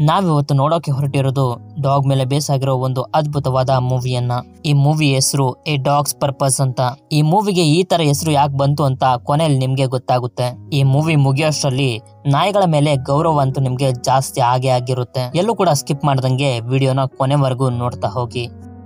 ನಾವಿವತ್ತು ನೋಡೋಕೆ ಹೊರಟಿರೋದು ಡಾಗ್ ಮೇಲೆ ಬೇಸ್ ಆಗಿರೋ ಒಂದು ಅದ್ಭುತವಾದ ಮೂವಿಯನ್ನ ಈ ಮೂವಿ ಹೆಸರು ಎ ಡಾಗ್ಸ್ ಪರ್ಪಸ್ ಅಂತ ಈ ಮೂವಿಗೆ ಈ ತರ ಹೆಸರು ಯಾಕೆ ಬಂತು ಅಂತ ಕೊನೆಯಲ್ಲಿ ನಿಮ್ಗೆ ಗೊತ್ತಾಗುತ್ತೆ ಈ ಮೂವಿ ಮುಗಿಯೋಷ್ಟರಲ್ಲಿ ನಾಯಿಗಳ ಮೇಲೆ ಗೌರವ ಅಂತೂ ನಿಮ್ಗೆ ಜಾಸ್ತಿ ಆಗೇ ಆಗಿರುತ್ತೆ ಎಲ್ಲೂ ಕೂಡ ಸ್ಕಿಪ್ ಮಾಡ್ದಂಗೆ ವಿಡಿಯೋನ ಕೊನೆವರೆಗೂ ನೋಡ್ತಾ ಹೋಗಿ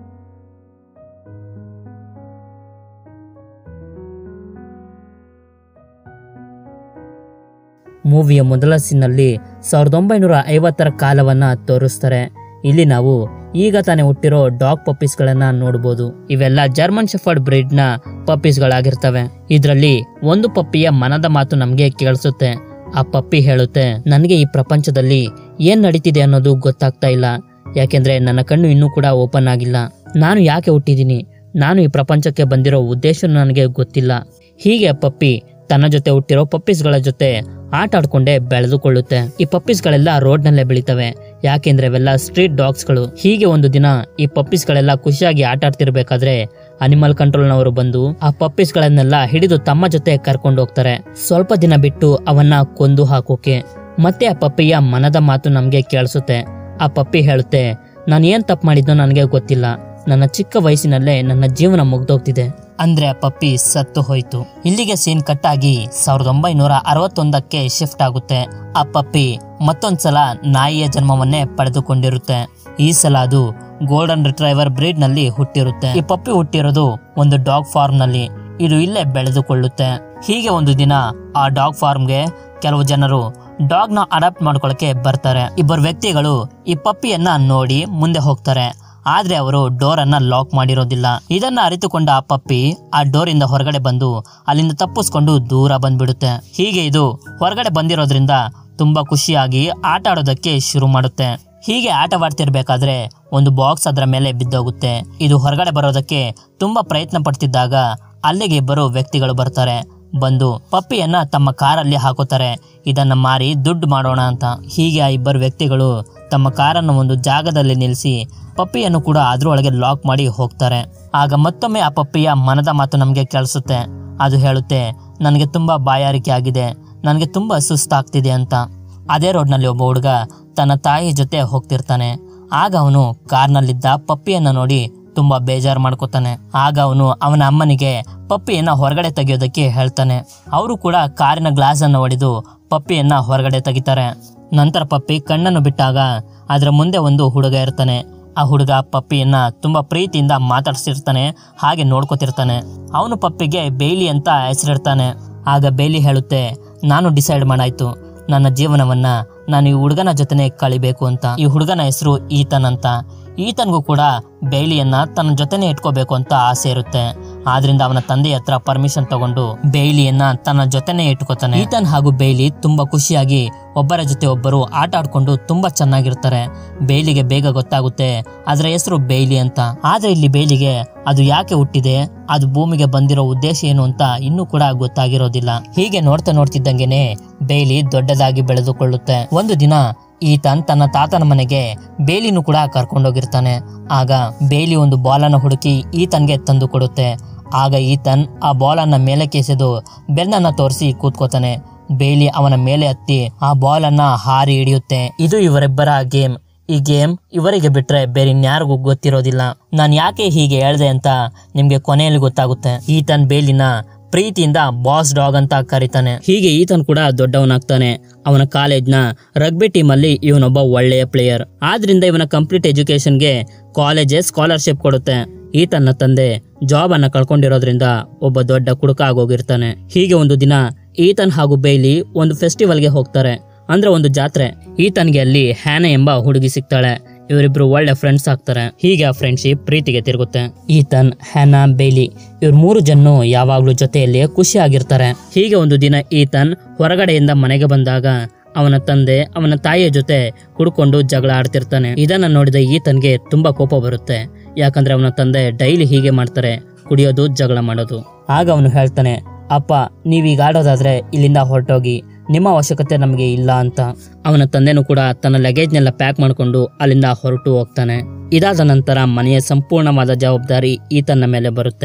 ಮೂವಿಯ ಮೊದಲ ಸೀನಲ್ಲಿ ಸಾವಿರದ ಒಂಬೈನೂರ ಐವತ್ತರ ಕಾಲವನ್ನ ತೋರಿಸ್ತಾರೆ ಇಲ್ಲಿ ನಾವು ಈಗ ತಾನೇ ಹುಟ್ಟಿರೋ ಡಾಗ್ ಪಪ್ಪೀಸ್ಗಳನ್ನ ನೋಡಬಹುದು ಇವೆಲ್ಲ ಜರ್ಮನ್ ಶೆಫರ್ಡ್ ಬ್ರೀಡ್ ನ ಪಪ್ಪೀಸ್ಗಳಾಗಿರ್ತವೆ ಇದರಲ್ಲಿ ಒಂದು ಪಪ್ಪಿಯ ಮನದ ಮಾತು ನಮ್ಗೆ ಕೇಳಿಸುತ್ತೆ ಆ ಪಪ್ಪಿ ಹೇಳುತ್ತೆ ನನಗೆ ಈ ಪ್ರಪಂಚದಲ್ಲಿ ಏನ್ ನಡೀತಿದೆ ಅನ್ನೋದು ಗೊತ್ತಾಗ್ತಾ ಇಲ್ಲ ಯಾಕೆಂದ್ರೆ ನನ್ನ ಕಣ್ಣು ಇನ್ನೂ ಕೂಡ ಓಪನ್ ಆಗಿಲ್ಲ ನಾನು ಯಾಕೆ ಹುಟ್ಟಿದ್ದೀನಿ ನಾನು ಈ ಪ್ರಪಂಚಕ್ಕೆ ಬಂದಿರೋ ಉದ್ದೇಶ ನನಗೆ ಗೊತ್ತಿಲ್ಲ ಹೀಗೆ ಆ ಪಪ್ಪಿ ತನ್ನ ಜೊತೆ ಹುಟ್ಟಿರೋ ಪಪ್ಪೀಸ್ಗಳ ಜೊತೆ ಆಟ ಆಡ್ಕೊಂಡೇ ಬೆಳೆದುಕೊಳ್ಳುತ್ತೆ ಈ ಪಪ್ಪೀಸ್ಗಳೆಲ್ಲ ರೋಡ್ ನಲ್ಲೇ ಬೆಳಿತವೆ ಯಾಕೆಂದ್ರೆ ಅವೆಲ್ಲ ಸ್ಟ್ರೀಟ್ ಡಾಗ್ಸ್ಗಳು ಹೀಗೆ ಒಂದು ದಿನ ಈ ಪಪ್ಪೀಸ್ಗಳೆಲ್ಲ ಖುಷಿಯಾಗಿ ಆಟ ಆಡ್ತಿರ್ಬೇಕಾದ್ರೆ ಅನಿಮಲ್ ಕಂಟ್ರೋಲ್ನವರು ಬಂದು ಆ ಪಪ್ಪೀಸ್ಗಳನ್ನೆಲ್ಲ ಹಿಡಿದು ತಮ್ಮ ಜೊತೆ ಕರ್ಕೊಂಡು ಹೋಗ್ತಾರೆ ಸ್ವಲ್ಪ ದಿನ ಬಿಟ್ಟು ಅವನ್ನ ಕೊಂದು ಹಾಕೋಕೆ ಮತ್ತೆ ಆ ಪಪ್ಪಿಯ ಮನದ ಮಾತು ನಮ್ಗೆ ಕೇಳಿಸುತ್ತೆ ಆ ಪಪ್ಪಿ ಹೇಳುತ್ತೆ ನಾನು ಏನ್ ತಪ್ಪು ಮಾಡಿದ್ನೋ ನನಗೆ ಗೊತ್ತಿಲ್ಲ ನನ್ನ ಚಿಕ್ಕ ವಯಸ್ಸಿನಲ್ಲೇ ನನ್ನ ಜೀವನ ಮುಗ್ದೋಗ್ತಿದೆ ಅಂದ್ರೆ ಆ ಪಪ್ಪಿ ಸತ್ತು ಹೋಯ್ತು ಇಲ್ಲಿಗೆ ಸೀನ್ ಕಟ್ ಆಗಿ ಸಾವಿರದ ಒಂಬೈನೂರ ಅರವತ್ತೊಂದಕ್ಕೆ ಶಿಫ್ಟ್ ಆಗುತ್ತೆ ಆ ಪಪ್ಪಿ ಮತ್ತೊಂದ್ಸಲ ನಾಯಿಯ ಜನ್ಮವನ್ನೇ ಪಡೆದುಕೊಂಡಿರುತ್ತೆ ಈ ಸಲ ಅದು ಗೋಲ್ಡನ್ ರಿಟ್ರೈವರ್ ಬ್ರೀಡ್ ನಲ್ಲಿ ಹುಟ್ಟಿರುತ್ತೆ ಈ ಪಪ್ಪಿ ಹುಟ್ಟಿರೋದು ಒಂದು ಡಾಗ್ ಫಾರ್ಮ್ ನಲ್ಲಿ ಇದು ಇಲ್ಲೇ ಬೆಳೆದುಕೊಳ್ಳುತ್ತೆ ಹೀಗೆ ಒಂದು ದಿನ ಆ ಡಾಗ್ ಫಾರ್ಮ್ಗೆ ಕೆಲವು ಜನರು ಡಾಗ್ ನ ಅಡಾಪ್ಟ್ ಮಾಡ್ಕೊಳಕ್ಕೆ ಬರ್ತಾರೆ ಇಬ್ಬರು ವ್ಯಕ್ತಿಗಳು ಈ ಪಪ್ಪಿಯನ್ನ ನೋಡಿ ಮುಂದೆ ಹೋಗ್ತಾರೆ ಆದ್ರೆ ಅವರು ಡೋರ್ ಅನ್ನ ಲಾಕ್ ಮಾಡಿರೋದಿಲ್ಲ ಇದನ್ನ ಅರಿತುಕೊಂಡ ಆ ಪಪ್ಪಿ ಆ ಡೋರ್ ಇಂದ ಹೊರಗಡೆ ಬಂದು ಅಲ್ಲಿಂದ ತಪ್ಪಿಸ್ಕೊಂಡು ದೂರ ಬಂದ್ಬಿಡುತ್ತೆ ಹೀಗೆ ಇದು ಹೊರಗಡೆ ಬಂದಿರೋದ್ರಿಂದ ತುಂಬಾ ಖುಷಿಯಾಗಿ ಆಟ ಆಡೋದಕ್ಕೆ ಶುರು ಮಾಡುತ್ತೆ ಹೀಗೆ ಆಟವಾಡ್ತಿರ್ಬೇಕಾದ್ರೆ ಒಂದು ಬಾಕ್ಸ್ ಅದರ ಮೇಲೆ ಬಿದ್ದೋಗುತ್ತೆ ಇದು ಹೊರಗಡೆ ಬರೋದಕ್ಕೆ ತುಂಬಾ ಪ್ರಯತ್ನ ಪಡ್ತಿದ್ದಾಗ ಅಲ್ಲಿಗೆ ಇಬ್ಬರು ವ್ಯಕ್ತಿಗಳು ಬರ್ತಾರೆ ಬಂದು ಪಪ್ಪಿಯನ್ನ ತಮ್ಮ ಕಾರಲ್ಲಿ ಹಾಕೋತಾರೆ ಇದನ್ನ ಮಾರಿ ದುಡ್ಡು ಮಾಡೋಣ ಅಂತ ಹೀಗೆ ಆ ಇಬ್ಬರು ವ್ಯಕ್ತಿಗಳು ತಮ್ಮ ಕಾರನ್ನು ಒಂದು ಜಾಗದಲ್ಲಿ ನಿಲ್ಲಿಸಿ ಪಪ್ಪಿಯನ್ನು ಕೂಡ ಅದ್ರೊಳಗೆ ಲಾಕ್ ಮಾಡಿ ಹೋಗ್ತಾರೆ ಆಗ ಮತ್ತೊಮ್ಮೆ ಆ ಪಪ್ಪಿಯ ಮನದ ಮಾತು ನಮಗೆ ಕೇಳಿಸುತ್ತೆ ಅದು ಹೇಳುತ್ತೆ ನನಗೆ ತುಂಬಾ ಬಾಯಾರಿಕೆ ಆಗಿದೆ ನನಗೆ ತುಂಬಾ ಸುಸ್ತಾಗ್ತಿದೆ ಅಂತ ಅದೇ ರೋಡ್ನಲ್ಲಿ ಒಬ್ಬ ಹುಡುಗ ತನ್ನ ತಾಯಿ ಜೊತೆ ಹೋಗ್ತಿರ್ತಾನೆ ಆಗ ಅವನು ಕಾರ್ನಲ್ಲಿದ್ದ ಪಪ್ಪಿಯನ್ನ ನೋಡಿ ತುಂಬಾ ಬೇಜಾರು ಮಾಡ್ಕೋತಾನೆ ಆಗ ಅವನು ಅವನ ಅಮ್ಮನಿಗೆ ಪಪ್ಪಿಯನ್ನ ಹೊರಗಡೆ ತೆಗೆಯೋದಕ್ಕೆ ಹೇಳ್ತಾನೆ ಅವರು ಕೂಡ ಕಾರಿನ ಗ್ಲಾಸ್ ಅನ್ನು ಹೊಡೆದು ಪಪ್ಪಿಯನ್ನ ಹೊರಗಡೆ ತೆಗಿತಾರೆ ನಂತರ ಪಪ್ಪಿ ಕಣ್ಣನ್ನು ಬಿಟ್ಟಾಗ ಅದರ ಮುಂದೆ ಒಂದು ಹುಡುಗ ಇರ್ತಾನೆ ಆ ಹುಡುಗ ಪಪ್ಪಿಯನ್ನ ತುಂಬಾ ಪ್ರೀತಿಯಿಂದ ಮಾತಾಡ್ಸಿರ್ತಾನೆ ಹಾಗೆ ನೋಡ್ಕೋತಿರ್ತಾನೆ ಅವನು ಪಪ್ಪಿಗೆ ಬೇಲಿ ಅಂತ ಹೆಸರಿಡ್ತಾನೆ ಆಗ ಬೇಲಿ ಹೇಳುತ್ತೆ ನಾನು ಡಿಸೈಡ್ ಮಾಡಾಯ್ತು ನನ್ನ ಜೀವನವನ್ನ ನಾನು ಈ ಹುಡುಗನ ಜೊತೆನೆ ಕಳಿಬೇಕು ಅಂತ ಈ ಹುಡುಗನ ಹೆಸರು ಈತನ್ ಅಂತ ಈತನ್ಗೂ ಕೂಡ ಬೇಲಿಯನ್ನ ತನ್ನ ಜೊತೆನೆ ಇಟ್ಕೋಬೇಕು ಅಂತ ಆಸೆ ಇರುತ್ತೆ ಆದ್ರಿಂದ ಅವನ ತಂದೆ ಹತ್ರ ಪರ್ಮಿಷನ್ ತಗೊಂಡು ಬೇಲಿಯನ್ನ ತನ್ನ ಜೊತೆನೆ ಇಟ್ಕೋತಾನೆ ಈತನ್ ಹಾಗೂ ಬೇಲಿ ತುಂಬಾ ಖುಷಿಯಾಗಿ ಒಬ್ಬರ ಜೊತೆ ಒಬ್ಬರು ಆಟ ಆಡ್ಕೊಂಡು ತುಂಬಾ ಚೆನ್ನಾಗಿರ್ತಾರೆ ಬೇಲಿಗೆ ಬೇಗ ಗೊತ್ತಾಗುತ್ತೆ ಅದರ ಹೆಸರು ಬೇಲಿ ಅಂತ ಆದ್ರೆ ಇಲ್ಲಿ ಬೇಲಿಗೆ ಅದು ಯಾಕೆ ಹುಟ್ಟಿದೆ ಅದು ಭೂಮಿಗೆ ಬಂದಿರೋ ಉದ್ದೇಶ ಏನು ಅಂತ ಇನ್ನೂ ಕೂಡ ಗೊತ್ತಾಗಿರೋದಿಲ್ಲ ಹೀಗೆ ನೋಡ್ತಾ ನೋಡ್ತಿದ್ದಂಗೆನೆ ಬೇಲಿ ದೊಡ್ಡದಾಗಿ ಬೆಳೆದುಕೊಳ್ಳುತ್ತೆ ಒಂದು ದಿನ ಈತನ್ ತನ್ನ ತಾತನ ಮನೆಗೆ ಬೇಲಿನೂ ಕೂಡ ಕರ್ಕೊಂಡೋಗಿರ್ತಾನೆ ಆಗ ಬೇಲಿ ಒಂದು ಬಾಲನ್ನು ಹುಡುಕಿ ಈತನ್ಗೆ ತಂದು ಕೊಡುತ್ತೆ ಆಗ ಈತನ್ ಆ ಬಾಲನ್ನ ಮೇಲೆ ಕೆಸೆದು ಬೆನ್ನನ್ನ ತೋರಿಸಿ ಕೂತ್ಕೋತಾನೆ ಬೇಲಿ ಅವನ ಮೇಲೆ ಹತ್ತಿ ಆ ಬಾಲನ್ನ ಹಾರಿ ಹಿಡಿಯುತ್ತೆ ಇದು ಇವರಿಬ್ಬರ ಗೇಮ್ ಈ ಗೇಮ್ ಇವರಿಗೆ ಬಿಟ್ರೆ ಬೇರೆ ಇನ್ಯಾರಿಗೂ ಗೊತ್ತಿರೋದಿಲ್ಲ ನಾನು ಯಾಕೆ ಹೀಗೆ ಹೇಳ್ದೆ ಅಂತ ನಿಮ್ಗೆ ಕೊನೆಯಲ್ಲಿ ಗೊತ್ತಾಗುತ್ತೆ ಈತನ್ ಬೇಲಿನ ಪ್ರೀತಿಯಿಂದ ಬಾಸ್ ಡಾಗ್ ಅಂತ ಕರೀತಾನೆ ಹೀಗೆ ಈತನ್ ಕೂಡ ದೊಡ್ಡವನಾಗ್ತಾನೆ ಅವನ ಕಾಲೇಜ್ನ ರಗ್ಬಿ ಟೀಮಲ್ಲಿ ಇವನೊಬ್ಬ ಒಳ್ಳೆಯ ಪ್ಲೇಯರ್ ಆದ್ರಿಂದ ಇವನ ಕಂಪ್ಲೀಟ್ ಎಜುಕೇಶನ್ಗೆ ಕಾಲೇಜೇ ಸ್ಕಾಲರ್ಶಿಪ್ ಕೊಡುತ್ತೆ ಈತನ ತಂದೆ ಜಾಬ್ ಅನ್ನ ಕಳ್ಕೊಂಡಿರೋದ್ರಿಂದ ಒಬ್ಬ ದೊಡ್ಡ ಕುಡುಕ ಆಗೋಗಿರ್ತಾನೆ ಹೀಗೆ ಒಂದು ದಿನ ಈತನ್ ಹಾಗೂ ಬೇಲಿ ಒಂದು ಫೆಸ್ಟಿವಲ್ಗೆ ಹೋಗ್ತಾರೆ ಅಂದ್ರೆ ಒಂದು ಜಾತ್ರೆ ಈತನ್ಗೆ ಅಲ್ಲಿ ಹ್ಯಾನ ಎಂಬ ಹುಡುಗಿ ಸಿಗ್ತಾಳೆ ಇವರಿಬ್ರು ಒಳ್ಳೆ ಫ್ರೆಂಡ್ಸ್ ಆಗ್ತಾರೆ ಹೀಗೆ ಆ ಫ್ರೆಂಡ್ಶಿಪ್ ಪ್ರೀತಿಗೆ ತಿರುಗುತ್ತೆ ಈತನ್ ಹ್ಯಾನಾ ಬೇಲಿ ಇವ್ರ ಮೂರು ಜನ ಯಾವಾಗ್ಲೂ ಜೊತೆಯಲ್ಲಿ ಖುಷಿಯಾಗಿರ್ತಾರೆ ಹೀಗೆ ಒಂದು ದಿನ ಈತನ್ ಹೊರಗಡೆಯಿಂದ ಮನೆಗೆ ಬಂದಾಗ ಅವನ ತಂದೆ ಅವನ ತಾಯಿಯ ಜೊತೆ ಕುಡ್ಕೊಂಡು ಜಗಳ ಆಡ್ತಿರ್ತಾನೆ ಇದನ್ನ ನೋಡಿದ ಈತನ್ಗೆ ತುಂಬಾ ಕೋಪ ಬರುತ್ತೆ ಯಾಕಂದ್ರೆ ಅವನ ತಂದೆ ಡೈಲಿ ಹೀಗೆ ಮಾಡ್ತಾರೆ ಕುಡಿಯೋದು ಜಗಳ ಮಾಡೋದು ಆಗ ಅವನು ಹೇಳ್ತಾನೆ ಅಪ್ಪ ನೀವೀಗ ಆಡೋದಾದ್ರೆ ಇಲ್ಲಿಂದ ಹೊರಟೋಗಿ ನಿಮ್ಮ ಅವಶ್ಯಕತೆ ನಮಗೆ ಇಲ್ಲ ಅಂತ ಅವನ ತಂದೆನೂ ಕೂಡ ತನ್ನ ಲಗೇಜ್ನೆಲ್ಲ ಪ್ಯಾಕ್ ಮಾಡಿಕೊಂಡು ಅಲ್ಲಿಂದ ಹೊರಟು ಹೋಗ್ತಾನೆ ಇದಾದ ನಂತರ ಮನೆಯ ಸಂಪೂರ್ಣವಾದ ಜವಾಬ್ದಾರಿ ಈತನ ಮೇಲೆ ಬರುತ್ತೆ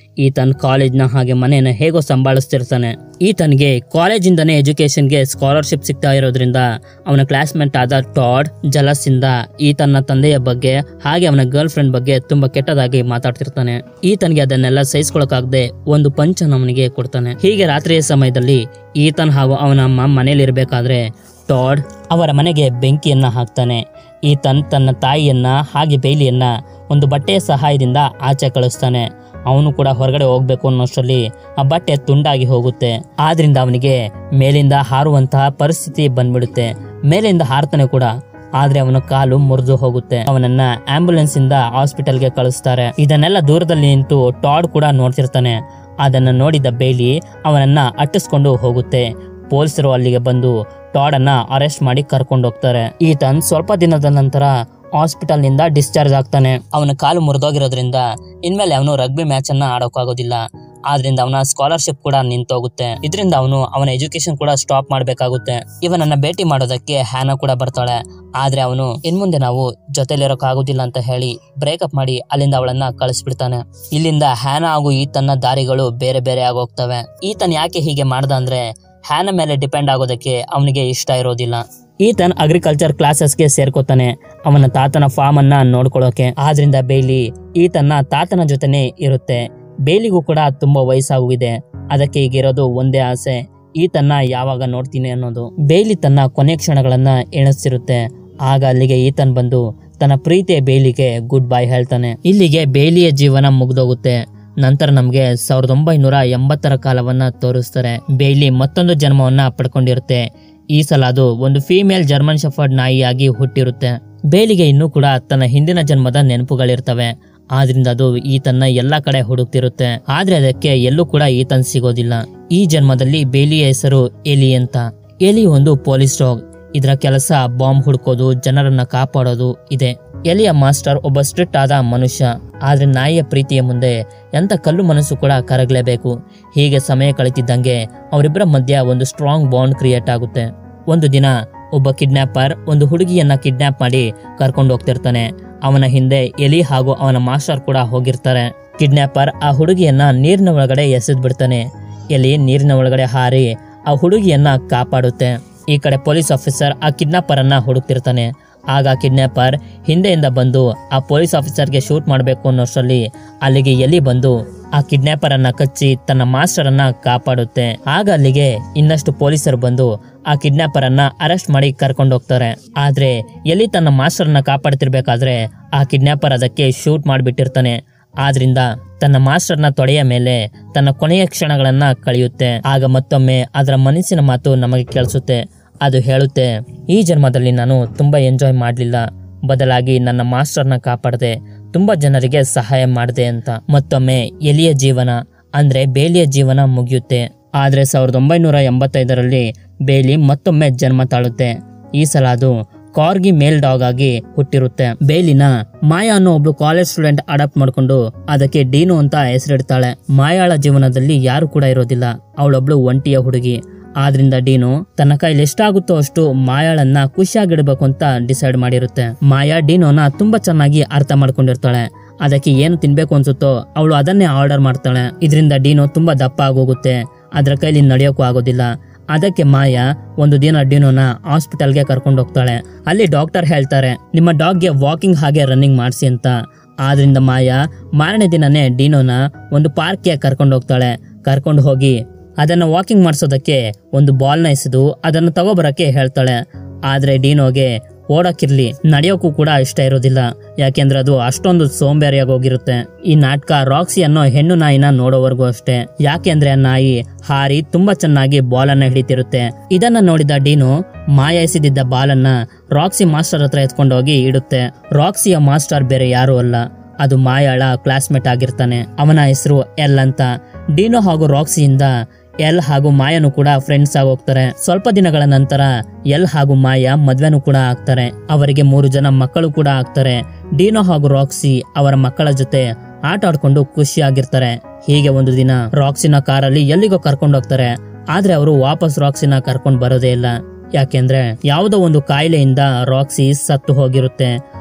ಈತನ್ ಕಾಲೇಜ್ನ ಹಾಗೆ ಮನೆಯನ್ನ ಹೇಗೋ ಸಂಭಾಳಿಸ್ತಿರ್ತಾನೆ ಈತನ್ಗೆ ಕಾಲೇಜಿಂದನೇ ಎಜುಕೇಶನ್ಗೆ ಸ್ಕಾಲರ್ಶಿಪ್ ಸಿಗ್ತಾ ಇರೋದ್ರಿಂದ ಅವನ ಕ್ಲಾಸ್ಮೇಟ್ ಆದ ಟಾಡ್ ಜಲಸ್ ಇಂದ ಈತನ ತಂದೆಯ ಬಗ್ಗೆ ಹಾಗೆ ಅವನ ಗರ್ಲ್ ಫ್ರೆಂಡ್ ಬಗ್ಗೆ ತುಂಬಾ ಕೆಟ್ಟದಾಗಿ ಮಾತಾಡ್ತಿರ್ತಾನೆ ಈತನ್ಗೆ ಅದನ್ನೆಲ್ಲ ಸಹಿಸ್ಕೊಳಕಾಗದೆ ಒಂದು ಪಂಚನ ಅವನಿಗೆ ಕೊಡ್ತಾನೆ ಹೀಗೆ ರಾತ್ರಿಯ ಸಮಯದಲ್ಲಿ ಈತನ್ ಹಾಗೂ ಅವನ ಅಮ್ಮ ಮನೇಲಿರ್ಬೇಕಾದ್ರೆ ಟಾಡ್ ಅವರ ಮನೆಗೆ ಬೆಂಕಿಯನ್ನ ಹಾಕ್ತಾನೆ ಈತನ್ ತನ್ನ ತಾಯಿಯನ್ನ ಹಾಗೆ ಬೇಲಿಯನ್ನ ಒಂದು ಬಟ್ಟೆಯ ಸಹಾಯದಿಂದ ಆಚೆ ಕಳಿಸ್ತಾನೆ ಅವನು ಕೂಡ ಹೊರಗಡೆ ಹೋಗ್ಬೇಕು ಅನ್ನೋಷ್ಟರಲ್ಲಿ ಆ ಬಟ್ಟೆ ತುಂಡಾಗಿ ಹೋಗುತ್ತೆ ಆದ್ರಿಂದ ಅವನಿಗೆ ಮೇಲಿಂದ ಹಾರುವಂತಹ ಪರಿಸ್ಥಿತಿ ಬಂದ್ಬಿಡುತ್ತೆ ಮೇಲಿಂದ ಹಾರ್ತಾನೆ ಕೂಡ ಆದ್ರೆ ಅವನ ಕಾಲು ಮುರಿದು ಹೋಗುತ್ತೆ ಅವನನ್ನ ಆಂಬ್ಯುಲೆನ್ಸ್ ಇಂದ ಹಾಸ್ಪಿಟಲ್ಗೆ ಕಳಿಸ್ತಾರೆ ಇದನ್ನೆಲ್ಲ ದೂರದಲ್ಲಿ ನಿಂತು ಟಾಡ್ ಕೂಡ ನೋಡ್ತಿರ್ತಾನೆ ಅದನ್ನ ನೋಡಿದ ಬೇಲಿ ಅವನನ್ನ ಅಟ್ಟಿಸ್ಕೊಂಡು ಹೋಗುತ್ತೆ ಪೊಲೀಸರು ಅಲ್ಲಿಗೆ ಬಂದು ಟಾಡ್ ಅನ್ನ ಅರೆಸ್ಟ್ ಮಾಡಿ ಕರ್ಕೊಂಡು ಹೋಗ್ತಾರೆ ಈತನ್ ಸ್ವಲ್ಪ ದಿನದ ನಂತರ ಹಾಸ್ಪಿಟಲ್ ನಿಂದ ಡಿಸ್ಚಾರ್ಜ್ ಆಗ್ತಾನೆ ಅವನ ಕಾಲು ಮುರಿದೋಗಿರೋದ್ರಿಂದ ಇನ್ಮೇಲೆ ಅವನು ರಗ್ಬಿ ಮ್ಯಾಚ್ ಅನ್ನ ಆಡೋಕ್ಕಾಗೋದಿಲ್ಲ ಆದ್ರಿಂದ ಅವನ ಸ್ಕಾಲರ್ಶಿಪ್ ಕೂಡ ನಿಂತೋಗುತ್ತೆ ಇದರಿಂದ ಅವನು ಅವನ ಎಜುಕೇಶನ್ ಕೂಡ ಸ್ಟಾಪ್ ಮಾಡಬೇಕಾಗುತ್ತೆ ಇವನನ್ನ ಭೇಟಿ ಮಾಡೋದಕ್ಕೆ ಹ್ಯಾನ ಕೂಡ ಬರ್ತಾಳೆ ಆದ್ರೆ ಅವನು ಇನ್ಮುಂದೆ ನಾವು ಜೊತೆಲಿರೋಕ್ಕಾಗೋದಿಲ್ಲ ಅಂತ ಹೇಳಿ ಬ್ರೇಕಪ್ ಮಾಡಿ ಅಲ್ಲಿಂದ ಅವಳನ್ನ ಕಳಿಸ್ಬಿಡ್ತಾನೆ ಇಲ್ಲಿಂದ ಹ್ಯಾನ ಹಾಗೂ ಈತನ ದಾರಿಗಳು ಬೇರೆ ಬೇರೆ ಆಗೋಗ್ತವೆ ಈತನ್ ಯಾಕೆ ಹೀಗೆ ಮಾಡ್ದ ಅಂದ್ರೆ ಹ್ಯಾನ ಮೇಲೆ ಡಿಪೆಂಡ್ ಆಗೋದಕ್ಕೆ ಅವನಿಗೆ ಇಷ್ಟ ಇರೋದಿಲ್ಲ ಈತನ್ ಅಗ್ರಿಕಲ್ಚರ್ ಕ್ಲಾಸಸ್ಗೆ ಸೇರ್ಕೋತಾನೆ ಅವನ ತಾತನ ಫಾರ್ಮ್ ಅನ್ನ ನೋಡ್ಕೊಳ್ಳೋಕೆ ಆದ್ರಿಂದ ಬೇಲಿ ಈತನ ತಾತನ ಜೊತೆನೆ ಇರುತ್ತೆ ಬೇಲಿಗೂ ಕೂಡ ತುಂಬಾ ವಯಸ್ಸಾಗಿದೆ ಅದಕ್ಕೆ ಈಗಿರೋದು ಒಂದೇ ಆಸೆ ಈತನ್ನ ಯಾವಾಗ ನೋಡ್ತೀನಿ ಅನ್ನೋದು ಬೇಲಿ ತನ್ನ ಕೊನೆ ಕ್ಷಣಗಳನ್ನ ಎಣಿಸ್ತಿರುತ್ತೆ ಆಗ ಅಲ್ಲಿಗೆ ಈತನ್ ಬಂದು ತನ್ನ ಪ್ರೀತಿಯ ಬೇಲಿಗೆ ಗುಡ್ ಬೈ ಹೇಳ್ತಾನೆ ಇಲ್ಲಿಗೆ ಬೇಲಿಯ ಜೀವನ ಮುಗ್ದೋಗುತ್ತೆ ನಂತರ ನಮಗೆ ಸಾವಿರದ ಒಂಬೈನೂರ ಎಂಬತ್ತರ ಕಾಲವನ್ನ ತೋರಿಸ್ತಾರೆ ಬೇಲಿ ಮತ್ತೊಂದು ಜನ್ಮವನ್ನ ಪಡ್ಕೊಂಡಿರುತ್ತೆ ಈ ಸಲ ಅದು ಒಂದು ಫೀಮೇಲ್ ಜರ್ಮನ್ ಶಫರ್ಡ್ ನಾಯಿಯಾಗಿ ಹುಟ್ಟಿರುತ್ತೆ ಬೇಲಿಗೆ ಇನ್ನೂ ಕೂಡ ತನ್ನ ಹಿಂದಿನ ಜನ್ಮದ ನೆನಪುಗಳಿರ್ತವೆ ಆದ್ರಿಂದ ಅದು ಈತನ್ನ ಎಲ್ಲಾ ಕಡೆ ಹುಡುಕ್ತಿರುತ್ತೆ ಆದ್ರೆ ಅದಕ್ಕೆ ಎಲ್ಲೂ ಕೂಡ ಈತನ್ ಸಿಗೋದಿಲ್ಲ ಈ ಜನ್ಮದಲ್ಲಿ ಬೇಲಿಯ ಹೆಸರು ಎಲಿ ಅಂತ ಎಲಿ ಒಂದು ಪೊಲೀಸ್ ಡಾಗ್ ಇದರ ಕೆಲಸ ಬಾಂಬ್ ಹುಡ್ಕೋದು ಜನರನ್ನ ಕಾಪಾಡೋದು ಇದೆ ಎಲಿಯ ಮಾಸ್ಟರ್ ಒಬ್ಬ ಸ್ಟ್ರಿಕ್ಟ್ ಆದ ಮನುಷ್ಯ ಆದ್ರೆ ನಾಯಿಯ ಪ್ರೀತಿಯ ಮುಂದೆ ಎಂತ ಕಲ್ಲು ಮನಸ್ಸು ಕೂಡ ಕರಗಲೇಬೇಕು ಹೀಗೆ ಸಮಯ ಕಳೀತಿದ್ದಂಗೆ ಅವರಿಬ್ಬರ ಮಧ್ಯ ಒಂದು ಸ್ಟ್ರಾಂಗ್ ಬಾಂಡ್ ಕ್ರಿಯೇಟ್ ಆಗುತ್ತೆ ಒಂದು ದಿನ ಒಬ್ಬ ಕಿಡ್ನಾಪರ್ ಒಂದು ಹುಡುಗಿಯನ್ನ ಕಿಡ್ನಾಪ್ ಮಾಡಿ ಕರ್ಕೊಂಡು ಹೋಗ್ತಿರ್ತಾನೆ ಅವನ ಹಿಂದೆ ಎಲಿ ಹಾಗೂ ಅವನ ಮಾಸ್ಟರ್ ಕೂಡ ಹೋಗಿರ್ತಾರೆ ಕಿಡ್ನಾಪರ್ ಆ ಹುಡುಗಿಯನ್ನ ನೀರಿನ ಒಳಗಡೆ ಎಸೆದ್ ಬಿಡ್ತಾನೆ ಎಲಿ ನೀರಿನ ಒಳಗಡೆ ಹಾರಿ ಆ ಹುಡುಗಿಯನ್ನ ಕಾಪಾಡುತ್ತೆ ಈ ಕಡೆ ಪೊಲೀಸ್ ಆಫೀಸರ್ ಆ ಕಿಡ್ನಾಪರ್ ಅನ್ನ ಹುಡುಕ್ತಿರ್ತಾನೆ ಆಗ ಕಿಡ್ನಾಪರ್ ಹಿಂದೆಯಿಂದ ಬಂದು ಆ ಪೊಲೀಸ್ ಆಫೀಸರ್ಗೆ ಶೂಟ್ ಮಾಡಬೇಕು ಅನ್ನೋಷ್ಟರಲ್ಲಿ ಅಲ್ಲಿಗೆ ಎಲಿ ಬಂದು ಆ ಕಿಡ್ನಾಪರ್ ಅನ್ನ ಕಚ್ಚಿ ತನ್ನ ಮಾಸ್ಟರ್ ಅನ್ನ ಕಾಪಾಡುತ್ತೆ ಆಗ ಅಲ್ಲಿಗೆ ಇನ್ನಷ್ಟು ಪೊಲೀಸರು ಬಂದು ಆ ಕಿಡ್ನಾಪರ್ ಅನ್ನ ಅರೆಸ್ಟ್ ಮಾಡಿ ಕರ್ಕೊಂಡು ಹೋಗ್ತಾರೆ ಆದ್ರೆ ಎಲಿ ತನ್ನ ಮಾಸ್ಟರ್ ಅನ್ನ ಕಾಪಾಡ್ತಿರ್ಬೇಕಾದ್ರೆ ಆ ಕಿಡ್ನಾಪರ್ ಅದಕ್ಕೆ ಶೂಟ್ ಮಾಡಿಬಿಟ್ಟಿರ್ತಾನೆ ಆದ್ರಿಂದ ತನ್ನ ಮಾಸ್ಟರ್ನ ತೊಡೆಯ ಮೇಲೆ ತನ್ನ ಕೊನೆಯ ಕ್ಷಣಗಳನ್ನ ಕಳೆಯುತ್ತೆ ಆಗ ಮತ್ತೊಮ್ಮೆ ಅದರ ಮನಸ್ಸಿನ ಮಾತು ನಮಗೆ ಕೇಳಿಸುತ್ತೆ ಅದು ಹೇಳುತ್ತೆ ಈ ಜನ್ಮದಲ್ಲಿ ನಾನು ತುಂಬಾ ಎಂಜಾಯ್ ಮಾಡಲಿಲ್ಲ ಬದಲಾಗಿ ನನ್ನ ಮಾಸ್ಟರ್ನ ಕಾಪಾಡದೆ ತುಂಬಾ ಜನರಿಗೆ ಸಹಾಯ ಮಾಡಿದೆ ಅಂತ ಮತ್ತೊಮ್ಮೆ ಎಲಿಯ ಜೀವನ ಅಂದ್ರೆ ಬೇಲಿಯ ಜೀವನ ಮುಗಿಯುತ್ತೆ ಆದ್ರೆ ಸಾವಿರದ ಒಂಬೈನೂರ ಎಂಬತ್ತೈದರಲ್ಲಿ ಬೇಲಿ ಮತ್ತೊಮ್ಮೆ ಜನ್ಮ ತಾಳುತ್ತೆ ಈ ಸಲ ಅದು ಕಾರ್ಗಿ ಮೇಲ್ ಡಾಗ್ ಆಗಿ ಹುಟ್ಟಿರುತ್ತೆ ಬೇಲಿನ ಮಾಯಾ ಅನ್ನೋ ಒಬ್ಳು ಕಾಲೇಜ್ ಸ್ಟೂಡೆಂಟ್ ಅಡಾಪ್ಟ್ ಮಾಡ್ಕೊಂಡು ಅದಕ್ಕೆ ಡೀನು ಅಂತ ಹೆಸರಿಡ್ತಾಳೆ ಮಾಯಾಳ ಜೀವನದಲ್ಲಿ ಯಾರು ಕೂಡ ಇರೋದಿಲ್ಲ ಅವಳೊಬ್ಳು ಒಂಟಿಯ ಹುಡುಗಿ ಆದ್ರಿಂದ ಡೀನು ತನ್ನ ಕೈಲಿ ಎಷ್ಟಾಗುತ್ತೋ ಅಷ್ಟು ಮಾಯಾಳನ್ನ ಖುಷಿಯಾಗಿಡ್ಬೇಕು ಅಂತ ಡಿಸೈಡ್ ಮಾಡಿರುತ್ತೆ ಮಾಯಾ ಡೀನೋನ ತುಂಬಾ ಚೆನ್ನಾಗಿ ಅರ್ಥ ಮಾಡ್ಕೊಂಡಿರ್ತಾಳೆ ಅದಕ್ಕೆ ಏನು ತಿನ್ಬೇಕು ಅನ್ಸುತ್ತೋ ಅವಳು ಅದನ್ನೇ ಆರ್ಡರ್ ಮಾಡ್ತಾಳೆ ಇದರಿಂದ ಡೀನೋ ತುಂಬಾ ದಪ್ಪ ಆಗೋಗುತ್ತೆ ಅದ್ರ ಕೈಲಿ ನಡೆಯೋಕ್ಕೂ ಆಗೋದಿಲ್ಲ ಅದಕ್ಕೆ ಮಾಯಾ ಒಂದು ದಿನ ಡಿನೋನ ಹಾಸ್ಪಿಟಲ್ಗೆ ಕರ್ಕೊಂಡು ಹೋಗ್ತಾಳೆ ಅಲ್ಲಿ ಡಾಕ್ಟರ್ ಹೇಳ್ತಾರೆ ನಿಮ್ಮ ಡಾಗ್ಗೆ ವಾಕಿಂಗ್ ಹಾಗೆ ರನ್ನಿಂಗ್ ಮಾಡಿಸಿ ಅಂತ ಆದ್ರಿಂದ ಮಾಯಾ ಮಾರನೇ ದಿನನೇ ಡಿನೋನ ಒಂದು ಪಾರ್ಕ್ಗೆ ಕರ್ಕೊಂಡು ಹೋಗ್ತಾಳೆ ಕರ್ಕೊಂಡು ಹೋಗಿ ಅದನ್ನ ವಾಕಿಂಗ್ ಮಾಡಿಸೋದಕ್ಕೆ ಒಂದು ಬಾಲ್ನ ಎಸೆದು ಅದನ್ನು ತಗೋಬರಕ್ಕೆ ಹೇಳ್ತಾಳೆ ಆದ್ರೆ ಡೀನೋಗೆ ಓಡೋಕಿರ್ಲಿ ನಡೆಯೋಕ್ಕೂ ಕೂಡ ಇಷ್ಟ ಇರೋದಿಲ್ಲ ಯಾಕೆಂದ್ರೆ ಅದು ಅಷ್ಟೊಂದು ಸೋಂಬೇರಿಯಾಗಿ ಹೋಗಿರುತ್ತೆ ಈ ನಾಟಕ ರಾಕ್ಸಿ ಅನ್ನೋ ಹೆಣ್ಣು ನಾಯಿನ ನೋಡೋವರೆಗೂ ಅಷ್ಟೇ ಯಾಕೆಂದ್ರೆ ಆ ನಾಯಿ ಹಾರಿ ತುಂಬಾ ಚೆನ್ನಾಗಿ ಬಾಲನ್ನ ಹಿಡಿತಿರುತ್ತೆ ಇದನ್ನ ನೋಡಿದ ಡೀನು ಮಾಯ ಎಸೆದಿದ್ದ ಬಾಲನ್ನ ರಾಕ್ಸಿ ಮಾಸ್ಟರ್ ಹತ್ರ ಎತ್ಕೊಂಡೋಗಿ ಇಡುತ್ತೆ ರಾಕ್ಸಿಯ ಮಾಸ್ಟರ್ ಬೇರೆ ಯಾರು ಅಲ್ಲ ಅದು ಮಾಯಾಳ ಕ್ಲಾಸ್ಮೇಟ್ ಆಗಿರ್ತಾನೆ ಅವನ ಹೆಸರು ಎಲ್ ಅಂತ ಡೀನೋ ಹಾಗೂ ರಾಕ್ಸಿಯಿಂದ ಎಲ್ ಹಾಗೂ ಮಾಯನು ಕೂಡ ಫ್ರೆಂಡ್ಸ್ ಆಗಿ ಹೋಗ್ತಾರೆ ಸ್ವಲ್ಪ ದಿನಗಳ ನಂತರ ಎಲ್ ಹಾಗೂ ಮಾಯ ಮದ್ವೆನೂ ಕೂಡ ಆಗ್ತಾರೆ ಅವರಿಗೆ ಮೂರು ಜನ ಮಕ್ಕಳು ಕೂಡ ಆಗ್ತಾರೆ ಡೀನೋ ಹಾಗೂ ರಾಕ್ಸಿ ಅವರ ಮಕ್ಕಳ ಜೊತೆ ಆಟ ಆಡ್ಕೊಂಡು ಖುಷಿಯಾಗಿರ್ತಾರೆ ಹೀಗೆ ಒಂದು ದಿನ ರಾಕ್ಸಿನ ಕಾರಲ್ಲಿ ಎಲ್ಲಿಗೋ ಕರ್ಕೊಂಡು ಹೋಗ್ತಾರೆ ಆದ್ರೆ ಅವರು ವಾಪಸ್ ರಾಕ್ಸಿನ ಕರ್ಕೊಂಡು ಬರೋದೇ ಇಲ್ಲ ಯಾಕೆಂದ್ರೆ ಯಾವುದೋ ಒಂದು ಕಾಯಿಲೆಯಿಂದ ರಾಕ್ಸಿ ಸತ್ತು ಹೋಗಿರುತ್ತೆ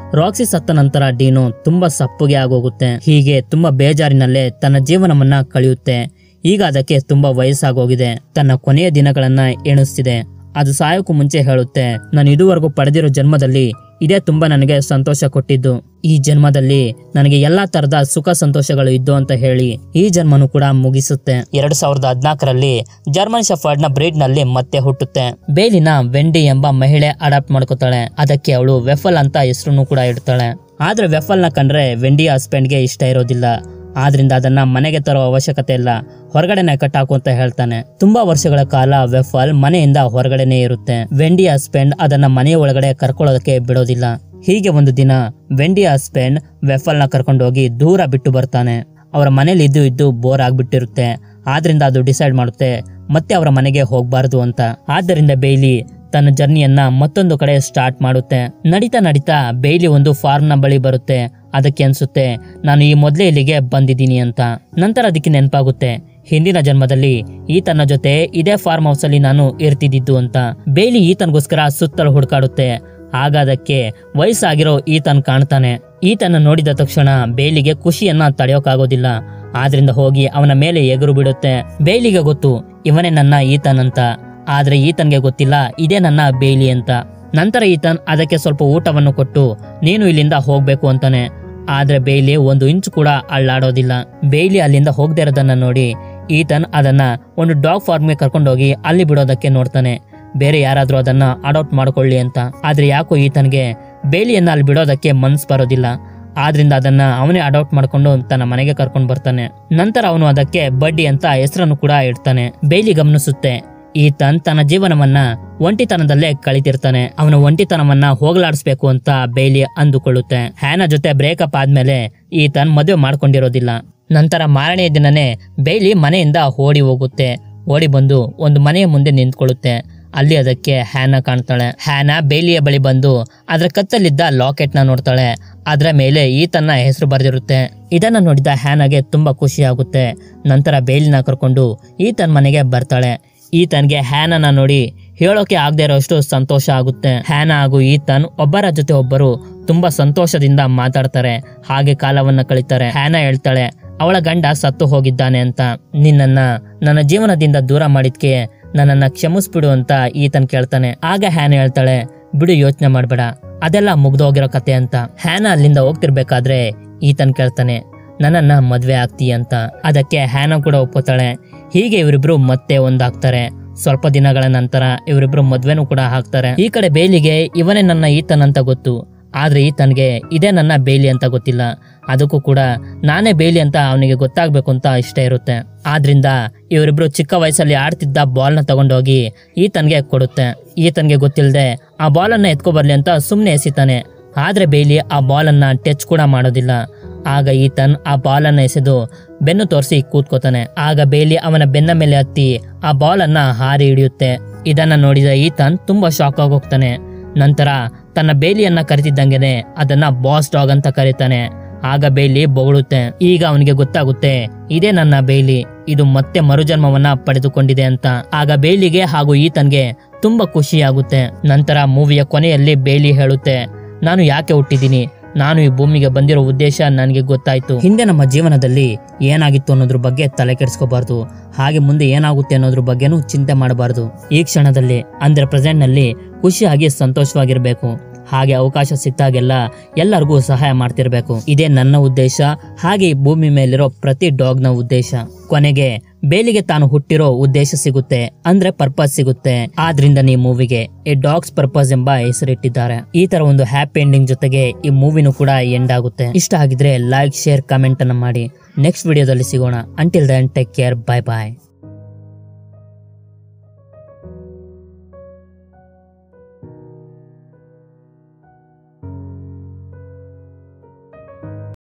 ರಾಕ್ಸಿ ಸತ್ತ ನಂತರ ಡೀನು ತುಂಬಾ ಸಪ್ಪಗೆ ಆಗೋಗುತ್ತೆ ಹೀಗೆ ತುಂಬಾ ಬೇಜಾರಿನಲ್ಲೇ ತನ್ನ ಜೀವನವನ್ನ ಕಳೆಯುತ್ತೆ ಈಗ ಅದಕ್ಕೆ ತುಂಬಾ ವಯಸ್ಸಾಗೋಗಿದೆ ತನ್ನ ಕೊನೆಯ ದಿನಗಳನ್ನ ಎಣಿಸ್ತಿದೆ ಅದು ಸಾಯೋಕ್ಕೂ ಮುಂಚೆ ಹೇಳುತ್ತೆ ನಾನು ಇದುವರೆಗೂ ಪಡೆದಿರೋ ಜನ್ಮದಲ್ಲಿ ಇದೇ ತುಂಬಾ ನನಗೆ ಸಂತೋಷ ಕೊಟ್ಟಿದ್ದು ಈ ಜನ್ಮದಲ್ಲಿ ನನಗೆ ಎಲ್ಲಾ ತರದ ಸುಖ ಸಂತೋಷಗಳು ಇದ್ದು ಅಂತ ಹೇಳಿ ಈ ಜನ್ಮನು ಕೂಡ ಮುಗಿಸುತ್ತೆ ಎರಡ್ ಸಾವಿರದ ಹದ್ನಾಲ್ಕರಲ್ಲಿ ಜರ್ಮನ್ ಶಫರ್ಡ್ ನ ಬ್ರೀಡ್ ನಲ್ಲಿ ಮತ್ತೆ ಹುಟ್ಟುತ್ತೆ ಬೇಲಿನ ವೆಂಡಿ ಎಂಬ ಮಹಿಳೆ ಅಡಾಪ್ಟ್ ಮಾಡ್ಕೋತಾಳೆ ಅದಕ್ಕೆ ಅವಳು ವೆಫಲ್ ಅಂತ ಹೆಸರನ್ನು ಕೂಡ ಇಡ್ತಾಳೆ ಆದ್ರೆ ವೆಫಲ್ ನ ಕಂಡ್ರೆ ವೆಂಡಿ ಹಸ್ಬೆಂಡ್ಗೆ ಇಷ್ಟ ಇರೋದಿಲ್ಲ ಆದ್ರಿಂದ ಅದನ್ನ ಮನೆಗೆ ತರೋ ಅವಶ್ಯಕತೆ ಇಲ್ಲ ಹೊರಗಡೆನೆ ಕಟ್ಟಾಕು ಅಂತ ಹೇಳ್ತಾನೆ ತುಂಬಾ ವರ್ಷಗಳ ಕಾಲ ವೆಫಲ್ ಮನೆಯಿಂದ ಹೊರಗಡೆನೆ ಇರುತ್ತೆ ವೆಂಡಿ ಹಸ್ಬೆಂಡ್ ಅದನ್ನ ಮನೆಯ ಒಳಗಡೆ ಕರ್ಕೊಳ್ಳೋದಕ್ಕೆ ಬಿಡೋದಿಲ್ಲ ಹೀಗೆ ಒಂದು ದಿನ ವೆಂಡಿ ಹಸ್ಬೆಂಡ್ ವೆಫಲ್ ನ ಕರ್ಕೊಂಡೋಗಿ ದೂರ ಬಿಟ್ಟು ಬರ್ತಾನೆ ಅವರ ಮನೇಲಿ ಇದ್ದು ಇದ್ದು ಬೋರ್ ಆಗ್ಬಿಟ್ಟಿರುತ್ತೆ ಆದ್ರಿಂದ ಅದು ಡಿಸೈಡ್ ಮಾಡುತ್ತೆ ಮತ್ತೆ ಅವರ ಮನೆಗೆ ಹೋಗ್ಬಾರ್ದು ಅಂತ ಆದ್ದರಿಂದ ಬೇಯ್ಲಿ ತನ್ನ ಜರ್ನಿಯನ್ನ ಮತ್ತೊಂದು ಕಡೆ ಸ್ಟಾರ್ಟ್ ಮಾಡುತ್ತೆ ನಡೀತಾ ನಡೀತಾ ಬೇಯ್ಲಿ ಒಂದು ಫಾರ್ಮ್ ನ ಬಳಿ ಬರುತ್ತೆ ಅದಕ್ಕೆ ಅನ್ಸುತ್ತೆ ನಾನು ಈ ಮೊದಲೇ ಇಲ್ಲಿಗೆ ಬಂದಿದ್ದೀನಿ ಅಂತ ನಂತರ ಅದಕ್ಕೆ ನೆನಪಾಗುತ್ತೆ ಹಿಂದಿನ ಜನ್ಮದಲ್ಲಿ ಈತನ ಜೊತೆ ಇದೇ ಫಾರ್ಮ್ ಹೌಸ್ ಅಲ್ಲಿ ನಾನು ಇರ್ತಿದ್ದಿದ್ದು ಅಂತ ಬೇಲಿ ಈತನ್ಗೋಸ್ಕರ ಸುತ್ತಲೂ ಹುಡುಕಾಡುತ್ತೆ ಆಗ ಅದಕ್ಕೆ ವಯಸ್ಸಾಗಿರೋ ಈತನ್ ಕಾಣ್ತಾನೆ ಈತನ ನೋಡಿದ ತಕ್ಷಣ ಬೇಲಿಗೆ ಖುಷಿಯನ್ನ ತಡೆಯೋಕ್ಕಾಗೋದಿಲ್ಲ ಆದ್ರಿಂದ ಹೋಗಿ ಅವನ ಮೇಲೆ ಎಗರು ಬಿಡುತ್ತೆ ಬೇಲಿಗೆ ಗೊತ್ತು ಇವನೇ ನನ್ನ ಈತನ್ ಅಂತ ಆದ್ರೆ ಈತನ್ಗೆ ಗೊತ್ತಿಲ್ಲ ಇದೇ ನನ್ನ ಬೇಲಿ ಅಂತ ನಂತರ ಈತನ್ ಅದಕ್ಕೆ ಸ್ವಲ್ಪ ಊಟವನ್ನು ಕೊಟ್ಟು ನೀನು ಇಲ್ಲಿಂದ ಹೋಗ್ಬೇಕು ಅಂತಾನೆ ಆದ್ರೆ ಬೇಲಿ ಒಂದು ಇಂಚು ಕೂಡ ಅಳ್ಳಾಡೋದಿಲ್ಲ ಬೇಲಿ ಅಲ್ಲಿಂದ ಹೋಗದೇ ಇರೋದನ್ನ ನೋಡಿ ಈತನ್ ಅದನ್ನ ಒಂದು ಡಾಗ್ ಫಾರ್ಮ್ಗೆ ಕರ್ಕೊಂಡೋಗಿ ಅಲ್ಲಿ ಬಿಡೋದಕ್ಕೆ ನೋಡ್ತಾನೆ ಬೇರೆ ಯಾರಾದ್ರೂ ಅದನ್ನ ಅಡಾಪ್ಟ್ ಮಾಡ್ಕೊಳ್ಳಿ ಅಂತ ಆದ್ರೆ ಯಾಕೋ ಈತನ್ಗೆ ಬೇಲಿಯನ್ನ ಅಲ್ಲಿ ಬಿಡೋದಕ್ಕೆ ಮನ್ಸ್ ಬರೋದಿಲ್ಲ ಆದ್ರಿಂದ ಅದನ್ನ ಅವನೇ ಅಡಾಪ್ಟ್ ಮಾಡ್ಕೊಂಡು ತನ್ನ ಮನೆಗೆ ಕರ್ಕೊಂಡು ಬರ್ತಾನೆ ನಂತರ ಅವನು ಅದಕ್ಕೆ ಬಡ್ಡಿ ಅಂತ ಹೆಸರನ್ನು ಕೂಡ ಇಡ್ತಾನೆ ಬೇಲಿ ಗಮನಿಸುತ್ತೆ ಈತನ್ ತನ್ನ ಜೀವನವನ್ನ ಒಂಟಿತನದಲ್ಲೇ ಕಳಿತಿರ್ತಾನೆ ಅವನ ಒಂಟಿತನವನ್ನ ಹೋಗಲಾಡಿಸ್ಬೇಕು ಅಂತ ಬೇಲಿ ಅಂದುಕೊಳ್ಳುತ್ತೆ ಹ್ಯಾನ ಜೊತೆ ಬ್ರೇಕಪ್ ಆದ್ಮೇಲೆ ಈತನ್ ಮದುವೆ ಮಾಡ್ಕೊಂಡಿರೋದಿಲ್ಲ ನಂತರ ಮಾರನೆಯ ದಿನನೇ ಬೇಲಿ ಮನೆಯಿಂದ ಓಡಿ ಹೋಗುತ್ತೆ ಓಡಿ ಬಂದು ಒಂದು ಮನೆಯ ಮುಂದೆ ನಿಂತ್ಕೊಳ್ಳುತ್ತೆ ಅಲ್ಲಿ ಅದಕ್ಕೆ ಹ್ಯಾನ ಕಾಣ್ತಾಳೆ ಹ್ಯಾನ ಬೇಲಿಯ ಬಳಿ ಬಂದು ಅದರ ಕತ್ತಲ್ಲಿದ್ದ ಲಾಕೆಟ್ ನ ನೋಡ್ತಾಳೆ ಅದರ ಮೇಲೆ ಈತನ ಹೆಸರು ಬರೆದಿರುತ್ತೆ ಇದನ್ನ ನೋಡಿದ ಹ್ಯಾನಾಗೆ ತುಂಬಾ ಖುಷಿ ಆಗುತ್ತೆ ನಂತರ ಬೇಲಿನ ಕರ್ಕೊಂಡು ಈತನ ಮನೆಗೆ ಬರ್ತಾಳೆ ಈತನ್ಗೆ ಹ್ಯಾನನ ನೋಡಿ ಹೇಳೋಕೆ ಆಗದೆ ಇರೋಷ್ಟು ಸಂತೋಷ ಆಗುತ್ತೆ ಹ್ಯಾನ ಹಾಗೂ ಈತನ್ ಒಬ್ಬರ ಜೊತೆ ಒಬ್ಬರು ತುಂಬಾ ಸಂತೋಷದಿಂದ ಮಾತಾಡ್ತಾರೆ ಹಾಗೆ ಕಾಲವನ್ನ ಕಳೀತಾರೆ ಹ್ಯಾನ ಹೇಳ್ತಾಳೆ ಅವಳ ಗಂಡ ಸತ್ತು ಹೋಗಿದ್ದಾನೆ ಅಂತ ನಿನ್ನನ್ನ ನನ್ನ ಜೀವನದಿಂದ ದೂರ ಮಾಡಿದ್ಕೆ ನನ್ನನ್ನ ಕ್ಷಮಿಸ್ಬಿಡು ಅಂತ ಈತನ್ ಕೇಳ್ತಾನೆ ಆಗ ಹ್ಯಾನ ಹೇಳ್ತಾಳೆ ಬಿಡು ಯೋಚನೆ ಮಾಡ್ಬೇಡ ಅದೆಲ್ಲ ಮುಗ್ದೋಗಿರೋ ಕತೆ ಅಂತ ಹ್ಯಾನ ಅಲ್ಲಿಂದ ಹೋಗ್ತಿರ್ಬೇಕಾದ್ರೆ ಈತನ್ ಕೇಳ್ತಾನೆ ನನ್ನನ್ನ ಮದ್ವೆ ಆಗ್ತೀ ಅಂತ ಅದಕ್ಕೆ ಹ್ಯಾನ ಕೂಡ ಒಪ್ಪುತ್ತಾಳೆ ಹೀಗೆ ಇವರಿಬ್ರು ಮತ್ತೆ ಒಂದಾಗ್ತಾರೆ ಸ್ವಲ್ಪ ದಿನಗಳ ನಂತರ ಇವರಿಬ್ರು ಮದ್ವೆನೂ ಕೂಡ ಹಾಕ್ತಾರೆ ಈ ಕಡೆ ಬೇಲಿಗೆ ಇವನೇ ನನ್ನ ಈತನ್ ಅಂತ ಗೊತ್ತು ಆದ್ರೆ ಈತನ್ಗೆ ಇದೇ ನನ್ನ ಬೇಲಿ ಅಂತ ಗೊತ್ತಿಲ್ಲ ಅದಕ್ಕೂ ಕೂಡ ನಾನೇ ಬೇಲಿ ಅಂತ ಅವನಿಗೆ ಗೊತ್ತಾಗ್ಬೇಕು ಅಂತ ಇಷ್ಟ ಇರುತ್ತೆ ಆದ್ರಿಂದ ಇವರಿಬ್ರು ಚಿಕ್ಕ ವಯಸ್ಸಲ್ಲಿ ಆಡ್ತಿದ್ದ ಬಾಲ್ನ ತಗೊಂಡೋಗಿ ಈತನ್ಗೆ ಕೊಡುತ್ತೆ ಈತನ್ಗೆ ಗೊತ್ತಿಲ್ಲದೆ ಆ ಬಾಲನ್ನ ಎತ್ಕೊ ಬರ್ಲಿ ಅಂತ ಸುಮ್ಮನೆ ಎಸಿತಾನೆ ಆದ್ರೆ ಬೇಲಿ ಆ ಬಾಲನ್ನ ಟಚ್ ಕೂಡ ಮಾಡೋದಿಲ್ಲ ಆಗ ಈತನ್ ಆ ಬಾಲನ್ನ ಎಸೆದು ಬೆನ್ನು ತೋರಿಸಿ ಕೂತ್ಕೋತಾನೆ ಆಗ ಬೇಲಿ ಅವನ ಬೆನ್ನ ಮೇಲೆ ಹತ್ತಿ ಆ ಬಾಲನ್ನ ಹಾರಿ ಹಿಡಿಯುತ್ತೆ ಇದನ್ನ ನೋಡಿದ ಈತನ್ ತುಂಬಾ ಶಾಕ್ ಆಗೋಗ್ತಾನೆ ನಂತರ ತನ್ನ ಬೇಲಿಯನ್ನ ಕರಿತಿದ್ದಂಗೆನೆ ಅದನ್ನ ಬಾಸ್ ಡಾಗ್ ಅಂತ ಕರೀತಾನೆ ಆಗ ಬೇಲಿ ಬೊಗಳುತ್ತೆ ಈಗ ಅವನಿಗೆ ಗೊತ್ತಾಗುತ್ತೆ ಇದೇ ನನ್ನ ಬೇಲಿ ಇದು ಮತ್ತೆ ಮರುಜನ್ಮವನ್ನ ಪಡೆದುಕೊಂಡಿದೆ ಅಂತ ಆಗ ಬೇಲಿಗೆ ಹಾಗೂ ಈತನ್ಗೆ ತುಂಬಾ ಖುಷಿಯಾಗುತ್ತೆ ನಂತರ ಮೂವಿಯ ಕೊನೆಯಲ್ಲಿ ಬೇಲಿ ಹೇಳುತ್ತೆ ನಾನು ಯಾಕೆ ಹುಟ್ಟಿದ್ದೀನಿ ನಾನು ಈ ಭೂಮಿಗೆ ಬಂದಿರೋ ಉದ್ದೇಶ ನನಗೆ ಗೊತ್ತಾಯ್ತು ಹಿಂದೆ ನಮ್ಮ ಜೀವನದಲ್ಲಿ ಏನಾಗಿತ್ತು ಅನ್ನೋದ್ರ ಬಗ್ಗೆ ತಲೆ ಕೆಡಿಸ್ಕೋಬಾರ್ದು ಹಾಗೆ ಮುಂದೆ ಏನಾಗುತ್ತೆ ಅನ್ನೋದ್ರ ಬಗ್ಗೆನೂ ಚಿಂತೆ ಮಾಡಬಾರ್ದು ಈ ಕ್ಷಣದಲ್ಲಿ ಅಂದ್ರೆ ಪ್ರೆಸೆಂಟ್ ನಲ್ಲಿ ಖುಷಿಯಾಗಿ ಸಂತೋಷವಾಗಿರ್ಬೇಕು ಹಾಗೆ ಅವಕಾಶ ಸಿಕ್ತಾಗೆಲ್ಲ ಎಲ್ಲರಿಗೂ ಸಹಾಯ ಮಾಡ್ತಿರ್ಬೇಕು ಇದೇ ನನ್ನ ಉದ್ದೇಶ ಹಾಗೆ ಈ ಭೂಮಿ ಮೇಲಿರೋ ಪ್ರತಿ ಡಾಗ್ ನ ಉದ್ದೇಶ ಕೊನೆಗೆ ಬೇಲಿಗೆ ತಾನು ಹುಟ್ಟಿರೋ ಉದ್ದೇಶ ಸಿಗುತ್ತೆ ಅಂದ್ರೆ ಪರ್ಪಸ್ ಸಿಗುತ್ತೆ ಆದ್ರಿಂದ ಈ ಮೂವಿಗೆ ಎ ಡಾಗ್ಸ್ ಪರ್ಪಸ್ ಎಂಬ ಹೆಸರಿಟ್ಟಿದ್ದಾರೆ ಈ ತರ ಒಂದು ಹ್ಯಾಪಿ ಎಂಡಿಂಗ್ ಜೊತೆಗೆ ಈ ಮೂವಿನೂ ಕೂಡ ಎಂಡ್ ಆಗುತ್ತೆ ಇಷ್ಟ ಆಗಿದ್ರೆ ಲೈಕ್ ಶೇರ್ ಕಮೆಂಟ್ ಅನ್ನ ಮಾಡಿ ನೆಕ್ಸ್ಟ್ ವಿಡಿಯೋದಲ್ಲಿ ಸಿಗೋಣ until then take care bye ಬಾಯ್